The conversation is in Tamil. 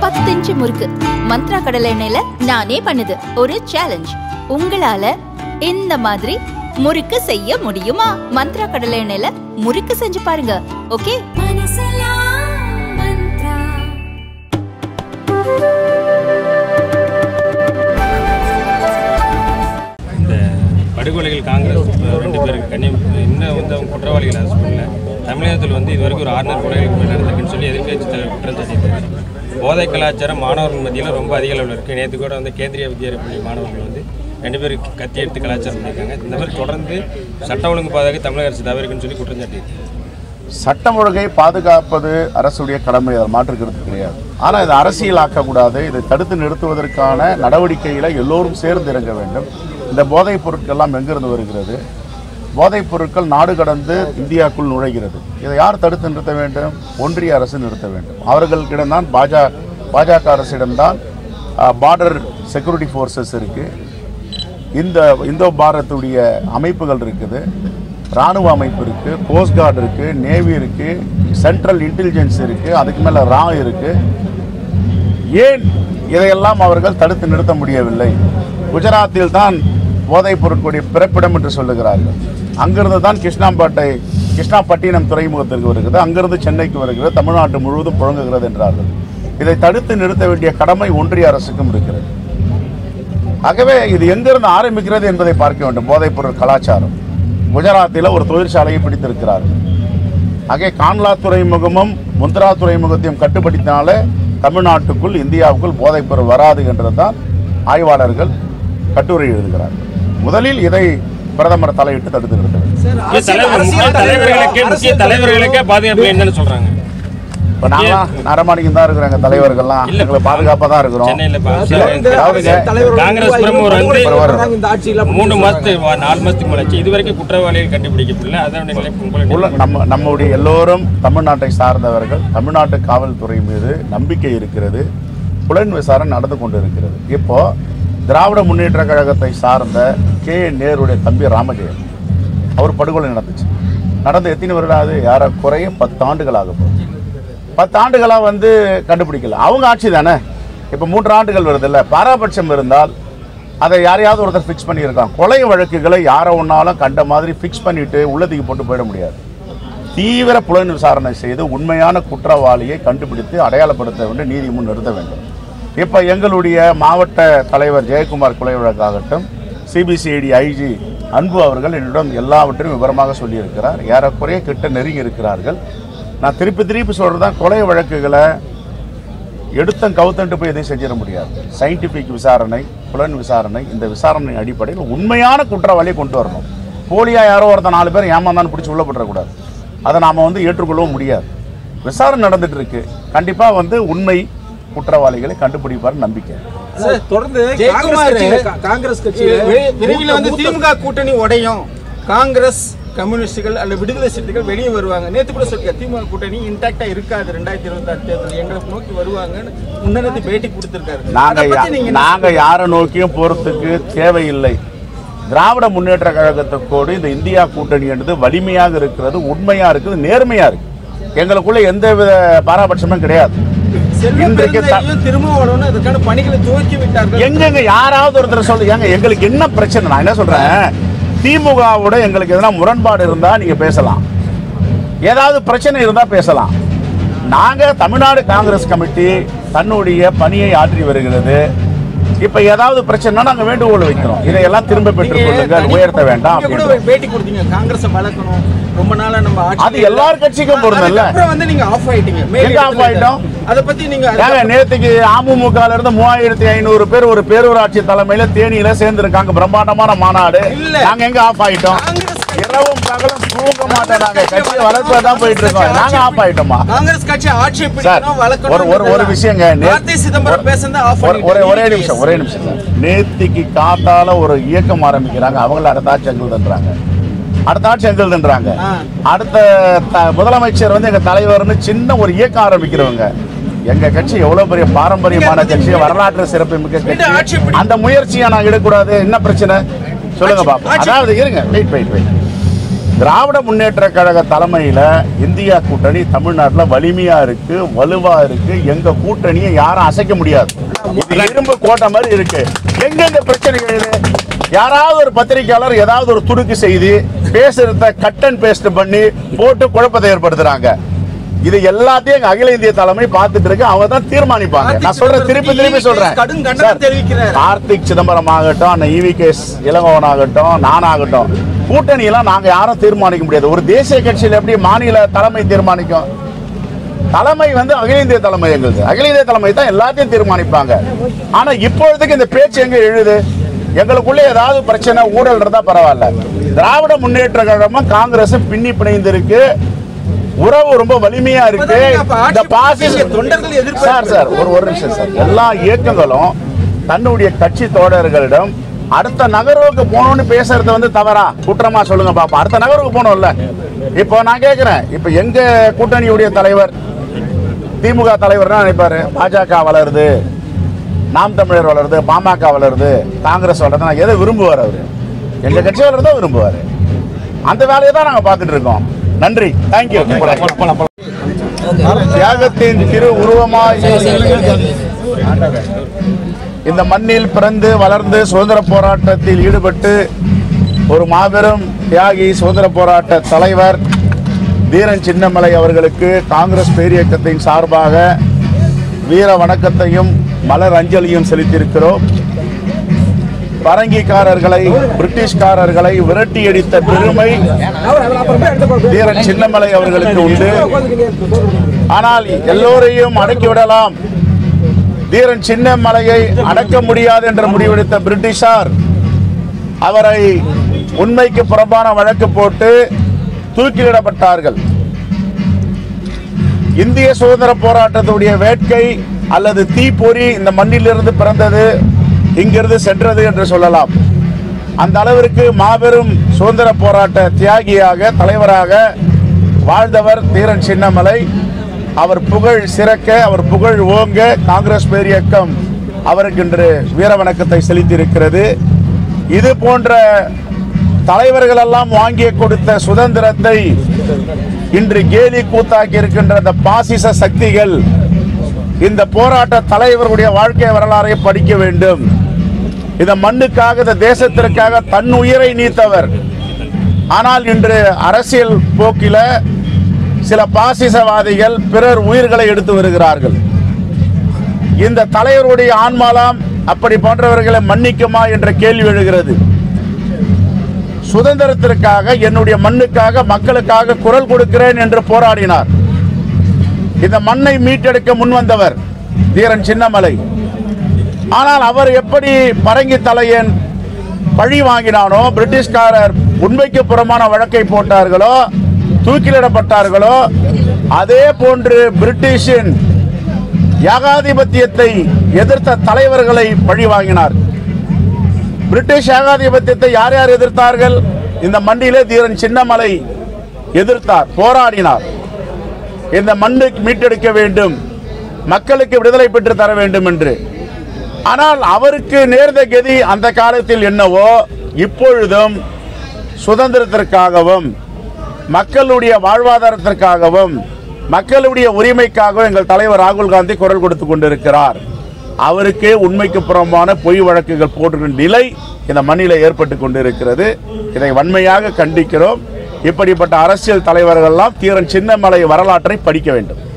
பத்து இன்ச்சு முறுக்கு மந்த்ரா கடலை எண்ணெயில நானே பண்ணுது ஒரு சேலஞ்ச் உங்களால இந்த மாதிரி முறுக்கு செய்ய முடியுமா மந்த்ரா கடலை எண்ணெயில முறுக்கு செஞ்சு பாருங்க ஓகே இந்த படுகொலைகள் காங்கிரஸ் ரெண்டு பேருக்கு கன்னியம் இன்னும் வந்து அவங்க குற்றவாளிகள் அரசு பண்ணல தமிழகத்தில் வந்து இது வரைக்கும் ஒரு ஆறுநூறு கொலைகளுக்கு மேல் நடந்திருக்குன்னு சொல்லி எதிர்க்கட்சி தலைவர் குற்றம் சாட்டியிருக்காரு போதை கலாச்சாரம் மாணவர்கள் மத்தியில் ரொம்ப அதிக அளவில் இருக்குது நேற்று கூட வந்து கேந்திரிய வித்யாலய பள்ளி மாணவர்கள் வந்து ரெண்டு பேரும் கத்தி எடுத்து கலாச்சாரம் பண்ணியிருக்காங்க இந்த மாதிரி தொடர்ந்து சட்ட ஒழுங்கு பாதுகாக்க தமிழக அரசு தவறுக்குன்னு சொல்லி குற்றம் சாட்டியிருக்கு சட்டம் ஒழுங்கை பாதுகாப்பது அரசுடைய கடமை அதை மாற்றுக்கிறது கிடையாது ஆனால் இதை அரசியலாக்கக்கூடாது இதை தடுத்து நிறுத்துவதற்கான நடவடிக்கையில் எல்லோரும் சேர்ந்து இறங்க வேண்டும் இந்த போதைப் பொருட்கள்லாம் எங்கிருந்து வருகிறது போதைப் பொருட்கள் நாடு கடந்து இந்தியாவுக்குள் நுழைகிறது இதை யார் தடுத்து நிறுத்த வேண்டும் ஒன்றிய அரசு நிறுத்த வேண்டும் அவர்களிடம்தான் பாஜக பாஜக அரசிடம்தான் பார்டர் செக்யூரிட்டி ஃபோர்ஸஸ் இருக்குது இந்த இந்தோ பாரத்துடைய அமைப்புகள் இருக்குது ராணுவ அமைப்பு இருக்குது கோஸ்ட் கார்டு இருக்குது நேவி இருக்குது சென்ட்ரல் இன்டெலிஜென்ஸ் இருக்குது அதுக்கு மேலே ரா இருக்குது ஏன் இதையெல்லாம் அவர்கள் தடுத்து நிறுத்த முடியவில்லை குஜராத்தில் தான் போதைப் பொருட்களுடைய பிறப்பிடம் என்று சொல்லுகிறார்கள் அங்கிருந்து தான் கிருஷ்ணாம்பேட்டை கிருஷ்ணாப்பட்டினம் துறைமுகத்திற்கு வருகிறது அங்கிருந்து சென்னைக்கு வருகிறது தமிழ்நாட்டு முழுவதும் புழங்குகிறது என்றார்கள் இதை தடுத்து நிறுத்த வேண்டிய கடமை ஒன்றிய அரசுக்கும் இருக்கிறது ஆகவே இது எங்கிருந்து ஆரம்பிக்கிறது என்பதை பார்க்க வேண்டும் போதைப் பொருள் கலாச்சாரம் குஜராத்தில் ஒரு தொழிற்சாலையை பிடித்திருக்கிறார்கள் ஆகவே கான்லா துறைமுகமும் முந்திரா துறைமுகத்தையும் கட்டுப்படுத்தினாலே தமிழ்நாட்டுக்குள் இந்தியாவுக்குள் போதைப் பொருள் வராது என்றுதான் ஆய்வாளர்கள் கட்டுரை எழுதுகிறார்கள் முதலில் இதை பிரதமர் தலையிட்டு தடுத்து நிறுத்த வேண்டும் முக்கிய தலைவர் முக்கிய தலைவர்களுக்கே முக்கிய தலைவர்களுக்கே பாதுகாப்பு என்னன்னு சொல்றாங்க இப்போ நாங்களாம் நடமாடிக்கு தான் இருக்கிறாங்க தலைவர்கள்லாம் இல்ல. எங்களை பாதுகாப்பாக தான் இருக்கிறோம் சென்னையில் அதாவதுங்க, காங்கிரஸ் பிரமுகர் வந்து இந்த ஆட்சியில மூணு மாசத்து நாலு மாசத்துக்கு முன்னாச்சு இது வரைக்கும் குற்றவாளிகள் கண்டுபிடிக்கப்படல அதோட நிலைப்பு உள்ள உங்களுக்கு நம்ம நம்முடைய எல்லோரும் தமிழ்நாட்டை சார்ந்தவர்கள் தமிழ்நாட்டு காவல்துறை மீது நம்பிக்கை இருக்கிறது புலன் விசாரணை நடந்து கொண்டு இருக்கிறது இப்போ திராவிட முன்னேற்ற கழகத்தை சார்ந்த கே நேருடைய தம்பி ராமஜெயன் அவர் படுகொலை நடந்துச்சு நடந்து எத்தனை வருடாது யார குறைய பத்து ஆண்டுகள் ஆக போகுது பத்து ஆண்டுகளாக வந்து கண்டுபிடிக்கல அவங்க ஆட்சி தானே இப்போ மூன்று ஆண்டுகள் வருது இல்லை பாராபட்சம் இருந்தால் அதை யாரையாவது ஒருத்தர் ஃபிக்ஸ் பண்ணியிருக்கான் கொலை வழக்குகளை யாரை ஒன்றாலும் கண்ட மாதிரி ஃபிக்ஸ் பண்ணிட்டு உள்ளதுக்கு போட்டு போயிட முடியாது தீவிர புலன் விசாரணை செய்து உண்மையான குற்றவாளியை கண்டுபிடித்து அடையாளப்படுத்த வேண்டும் நீதி முன் நிறுத்த வேண்டும் இப்போ எங்களுடைய மாவட்ட தலைவர் ஜெயக்குமார் கொலை வழக்காகட்டும் சிபிசிஐடி ஐஜி அன்பு அவர்கள் என்னிடம் எல்லாவற்றையும் விவரமாக சொல்லியிருக்கிறார் ஏறக்குறைய கிட்ட நெருங்கி இருக்கிறார்கள் நான் திருப்பி திருப்பி சொல்கிறது தான் கொலை வழக்குகளை எடுத்தம் கவுத்தன்ட்டு போய் எதையும் செஞ்சிட முடியாது சயின்டிஃபிக் விசாரணை புலன் விசாரணை இந்த விசாரணை அடிப்படையில் உண்மையான குற்றவாளியை கொண்டு வரணும் போலியா யாரோ ஒருத்தன் நாலு பேர் ஏமாந்தான்னு பிடிச்சி உள்ள போட்டுறக்கூடாது அதை நாம் வந்து ஏற்றுக்கொள்ளவும் முடியாது விசாரணை நடந்துட்டு இருக்கு கண்டிப்பாக வந்து உண்மை குற்றவாளிகளை கண்டுபிடிப்பார் நம்பிக்கை சார், தொடர்ந்து காங்கிரஸ் ஜெயக்குமார் கட்சியில காங்கிரஸ் கட்சியில வி- விரைவில் வந்து திமுக கூட்டணி உடையும் காங்கிரஸ் கம்யூனிஸ்டுகள் அல்ல விடுதலை சிறுத்தைகள் வெளியே வருவாங்க நேத்து கூட சொல்லிருக்க திமுக கூட்டணி இன்டாக்டா இருக்காது ரெண்டாயிரத்தி இருபத்தி ஆறு தேர்தல் எங்களை நோக்கி வருவாங்கன்னு முன்னெடுத்து பேட்டி கொடுத்திருக்காரு நாங்க அதை பத்தி நீங்க யா- என்ன நாங்க யாரை நோக்கியும் போறதுக்கு தேவையில்லை திராவிட முன்னேற்ற கழகத்துக்கோடு இந்த இந்தியா கூட்டணி என்பது வலிமையாக இருக்கிறது உண்மையா இருக்குது நேர்மையா இருக்கு எங்களுக்குள்ள எந்த வித பாராபட்சமும் கிடையாது செல்வ இன்றைக்கு த- பெருந்தகையும் திருமாவளவனும் இதற்கான பணிகளை துவக்கி விட்டார்கள் எங்கெங்க யாராவது ஒருத்தர் சொல்லு ஏங்க எங்களுக்கு என்ன பிரச்சனை நான் என்ன சொல்றேன் திமுகவோட எங்களுக்கு எதனா முரண்பாடு இருந்தா நீங்க பேசலாம் ஏதாவது பிரச்சனை இருந்தா பேசலாம் நாங்க தமிழ்நாடு காங்கிரஸ் கமிட்டி தன்னுடைய பணியை ஆற்றி வருகிறது இப்ப ஏதாவது பிரச்சனைனா நாங்க வேண்டுகோள் வைக்கிறோம் இதையெல்லாம் திரும்ப பெற்றுக் கொள்ளுங்கள் உயர்த்த வேண்டாம் நீங்க கூட அப்படின்றோம். பேட்டி கொடுத்தீங்க காங்கிரஸ் வளர்க்கணும் ரொம்ப நாளா நம்ம ஆட்சி அது எல்லார் கட்சிக்கும் பொருந்தல்ல? அப்புறம் வந்து நீங்க ஆஃப் ஆயிட்டீங்க மேல் எங்க off இடத்துல ஆயிட்டோம்? அதை பத்தி நீங்க ஏங்க நேத்துக்கு அமமுகல இருந்து மூவாயிரத்தி ஐநூறு பேர் ஒரு பேரூராட்சி தலைமையில தேனியில சேர்ந்து இருக்காங்க பிரம்மாண்டமான மாநாடு இல்ல. நாங்க எங்க ஆஃப் ஆயிட்டோம் காங்கிரஸ் இரவும் பகலும் தூங்க மாட்டோம் நாங்க கட்சி வளர்ப்பு தான் போயிட்டு இருக்கோம் நாங்க ஆஃப் ஆயிட்டோமா காங்கிரஸ் கட்சி ஆட்சியை சார் பிடிக்கணும் வளர்க்கணும் ஒரு ஒரு ஒரு விஷயங்க நே- கார்த்தி சிதம்பரம் பேசுனது ஆஃப் ஒரு- ஒரே ஒரே நிமிஷம் ஒரே நிமிஷம் சார் நேத்திக்கு காத்தால ஒரு இயக்கம் ஆரம்பிக்கிறாங்க அவங்கள அடுத்த ஆட்சி எங்கள் தன்றாங்க அடுத்த ஆட்சி எங்கள் தன்றாங்க ஆ. அடுத்த த- முதலமைச்சர் வந்து எங்க தலைவர்னு சின்ன ஒரு இயக்கம் ஆரம்பிக்கிறவங்க எங்க கட்சி எவ்வளவு பெரிய பாரம்பரியமான கட்சி வரலாற்று சிறப்பு மிக்க மீண்டும் ஆட்சி கட்சி பிடி- அந்த முயற்சியை நாங்க எடுக்கக்கூடாது என்ன பிரச்சனை சொல்லுங்க ஆட்சி- பாப்போம் ஆட்சி- அதாவது இருங்க wait wait wait Dravida Munnetra கழக தலைமையில இந்தியா கூட்டணி தமிழ்நாட்டுல வலிமையா இருக்கு வலுவா இருக்கு எங்க கூட்டணியை யாரும் அசைக்க முடியாது இது இரும்பு கோட்டை மாதிரி இருக்கு எங்க இந்த பிரச்சனை எழுது யாராவது ஒரு பத்திரிக்கையாளர் ஏதாவது ஒரு துடுக்கு செய்தி பேசுறத கட் அண்ட் பேஸ்ட் பண்ணி போட்டு குழப்பத்தை ஏற்படுத்துறாங்க இது எல்லாத்தையும் எங்க அகில இந்திய தலைமை பார்த்துட்டு இருக்கு அவங்க தான் தீர்மானிப்பாங்க நான் சொல்றேன் திருப்பி திருப்பி சொல்றேன் கடும் கண்டனம் சார், தெரிவிக்கிறார். கார்த்திக் சிதம்பரம் ஆகட்டும் அந்த இவி கேஸ் இளங்கோவன் ஆகட்டும் நான் ஆகட்டும் கூட்டணி எல்லாம் நாங்க யாரும் தீர்மானிக்க முடியாது ஒரு தேசிய கட்சியில் எப்படி மாநில தலைமை தீர்மானிக்கும் தலைமை வந்து அகில இந்திய தலைமை எங்களுக்கு அகில இந்திய தலைமை தான் எல்லாத்தையும் தீர்மானிப்பாங்க ஆனா இப்பொழுதுக்கு இந்த பேச்சு எங்க எழுது எங்களுக்குள்ள ஏதாவது பிரச்சனை ஊழல் இருந்தா பரவாயில்ல திராவிட முன்னேற்ற கழகமும் காங்கிரஸும் பின்னி பிணைந்திருக்கு உறவு ரொம்ப வலிமையா இருக்கு அப்ப ஆட்சி இந்த பாசிச புரட்சியை தொண்டர்கள் எதிர்பார்க்கிறார்கள். சார் சார் ஒரு ஒரு நிமிஷம் சார் எல்லா இயக்கங்களும் தன்னுடைய கட்சி தோழர்களிடம் அடுத்த நகர்வுக்கு போகணும்னு பேசுறது வந்து தவறா குற்றமா சொல்லுங்க பாப்போம் அடுத்த நகர்வுக்கு போகணும்ல இப்போ நான் கேட்கிறேன் இப்போ எங்க கூட்டணியுடைய தலைவர் திமுக தலைவர் தான் நினைப்பாரு பாஜக வளருது நாம் தமிழர் வளருது பாமக வளருது காங்கிரஸ் வளருது நான் எதை விரும்புவார் அவரு எங்க கட்சி வளருதோ விரும்புவார் அந்த வேலையை தான் நாங்க பார்த்துட்டு இருக்கோம் நன்றி தேங்க்யூ தியாகத்தின் திரு உருவமாய் இந்த மண்ணில் பிறந்து வளர்ந்து சுதந்திர போராட்டத்தில் ஈடுபட்டு ஒரு மாபெரும் தியாகி சுதந்திர போராட்ட தலைவர் தீரன் சின்னமலை அவர்களுக்கு காங்கிரஸ் பேரியக்கத்தின் சார்பாக வீர வணக்கத்தையும் மலர் அஞ்சலியும் செலுத்தியிருக்கிறோம் பரங்கிக்காரர்களை பிரிட்டிஷ்காரர்களை விரட்டி அடித்த பெருமை தீரன் சின்னமலை அவர்களுக்கு உண்டு ஆனால் எல்லோரையும் அடக்கி விடலாம் தீரன் சின்னமலையை அடக்க முடியாது என்று முடிவெடுத்த பிரிட்டிஷார் அவரை உண்மைக்கு புறம்பான வழக்கு போட்டு தூக்கிலிடப்பட்டார்கள் இந்திய சுதந்திர போராட்டத்துடைய வேட்கை அல்லது தீப்பொறி இந்த மண்ணிலிருந்து பிறந்தது இங்கிருந்து சென்றது என்று சொல்லலாம் அந்த அளவிற்கு மாபெரும் சுதந்திர போராட்ட தியாகியாக தலைவராக வாழ்ந்தவர் தீரன் சின்னமலை அவர் புகழ் சிறக்க அவர் புகழ் ஓங்க காங்கிரஸ் பேரியக்கம் அவருக்கு இன்று வீர வணக்கத்தை செலுத்தியிருக்கிறது இது போன்ற தலைவர்கள் எல்லாம் வாங்கி கொடுத்த சுதந்திரத்தை இன்று கேலி கூத்தாக்கி இருக்கின்ற இந்த பாசிச சக்திகள் இந்த போராட்ட தலைவர்களுடைய வாழ்க்கை வரலாறை படிக்க வேண்டும் இந்த மண்ணுக்காக இந்த தேசத்திற்காக தன் உயிரை நீத்தவர் ஆனால் இன்று அரசியல் போக்கில சில பாசிசவாதிகள் பிறர் உயிர்களை எடுத்து வருகிறார்கள் இந்த தலைவருடைய ஆன்மாலாம் அப்படி போன்றவர்களை மன்னிக்குமா என்ற கேள்வி எழுகிறது சுதந்திரத்திற்காக என்னுடைய மண்ணுக்காக மக்களுக்காக குரல் கொடுக்கிறேன் என்று போராடினார் இந்த மண்ணை மீட்டெடுக்க முன்வந்தவர் தீரன் சின்னமலை ஆனால் அவர் எப்படி பரங்கி தலையன் பழி வாங்கினானோ பிரிட்டிஷ்காரர் உண்மைக்கு புறமான வழக்கை போட்டார்களோ தூக்கிலிடப்பட்டார்களோ அதே போன்று பிரிட்டிஷின் ஏகாதிபத்தியத்தை எதிர்த்த தலைவர்களை பழி வாங்கினார் பிரிட்டிஷ் ஏகாதிபத்தியத்தை யார் யார் எதிர்த்தார்கள் இந்த மண்டியிலே தீரன் சின்னமலை எதிர்த்தார் போராடினார் இந்த மண்ணை மீட்டெடுக்க வேண்டும் மக்களுக்கு விடுதலை பெற்று தர வேண்டும் என்று ஆனால் அவருக்கு நேர்ந்த கதி அந்த காலத்தில் என்னவோ இப்பொழுதும் சுதந்திரத்திற்காகவும் மக்களுடைய வாழ்வாதாரத்திற்காகவும் மக்களுடைய உரிமைக்காகவும் எங்கள் தலைவர் ராகுல் காந்தி குரல் கொடுத்து கொண்டிருக்கிறார் அவருக்கே உண்மைக்கு புறம்பான பொய் வழக்குகள் போடுகிற நிலை இந்த மண்ணில ஏற்பட்டு கொண்டிருக்கிறது இதை வன்மையாக கண்டிக்கிறோம் இப்படிப்பட்ட அரசியல் தலைவர்கள்லாம் தீரன் சின்னமலை வரலாற்றை படிக்க வேண்டும்